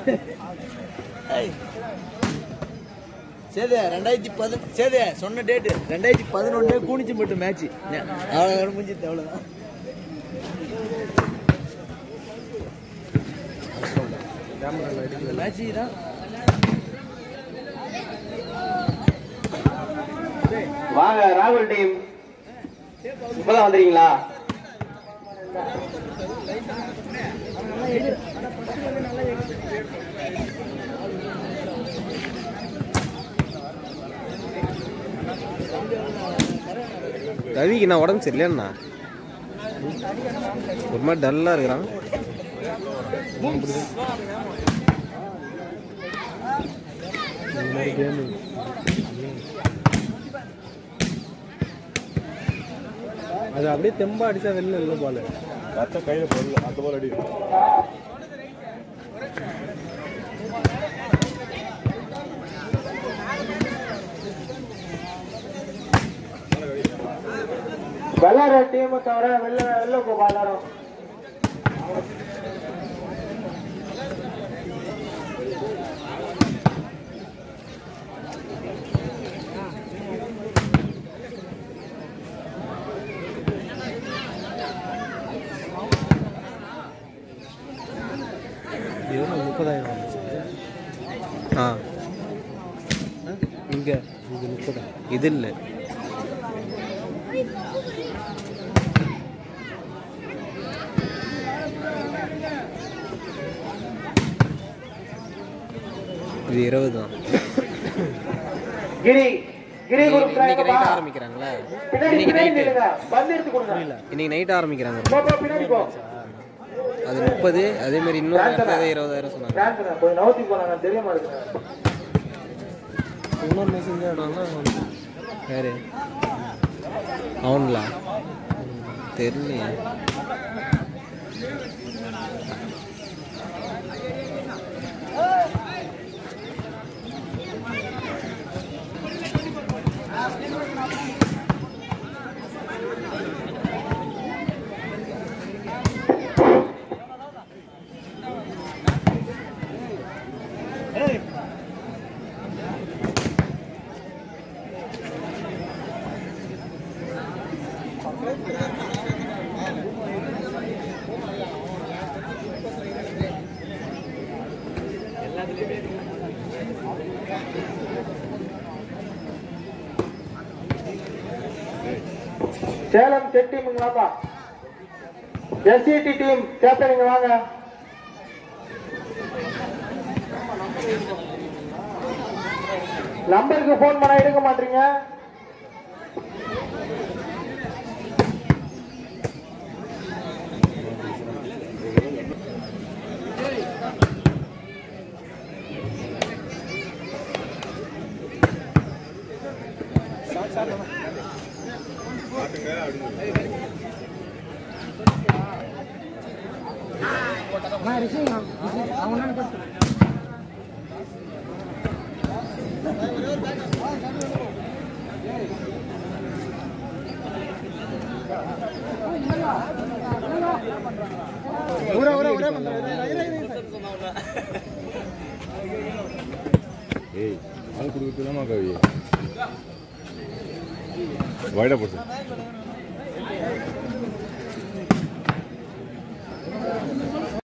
சேதே ரெண்டாயிரத்தி பதி சேதே சொன்ன டேட்டு ரெண்டாயிரத்தி பதினொன்று கூணிச்சு மட்டும் மேட்ச் அவ்வளோ முடிஞ்சிட்டு அவ்வளோதான் மேட்ச் தான் வாங்க ராகுல் டீம் இப்பதான் வந்துறீங்களா ரவிக்கு நான் உடம்பு சரியில்லையாண்ணா ஒரு மாதிரி டல்லாக இருக்கிறான் அது அப்படியே தெம்பா அடிச்சா வெளில இல்லை போல ரத்தம் கையில் போடல அந்த போல அடி விளையாடுற டீம் தவிர வெளில வெளில போகும் எல்லாரும் எவ்வளோ முப்பதாயிரம் வந்துச்சு ஆ இங்கே இது முப்பதாயிரம் இது இல்லை இது இருபது தான் கிரி கிரி குரு இன்னைக்கு நைட் ஆரம்பிக்கிறாங்களே பின்னாடி இன்னைக்கு பின்னாடி நைட்டு நில்லுங்க வந்து எடுத்து கொடுங்க இன்னைக்கு நைட் ஆரம்பிக்கிறாங்க போ, போ, பின்னாடி போ அது முப்பது அதே மாதிரி இன்னொரு அடுத்தது இருபதாயிரம் சொன்னாங்க டான்ஸ் கொஞ்சம் நவுத்தி போனாங்க தெரிய மாட்டேங்குது இன்னொரு மெசேஜ் இடம்னா யாரு அவன்களா தெரியலையே சேலம் செட் டீம் வாப்பா எஸ்சிடி டீம் கேப்டன் இங்க வாங்க நம்பருக்கு போன் பண்ணா எடுக்க மாட்டீங்க ஏய் ஆள் கொடுக்கறதுலாமா கவி வைடா போட்டு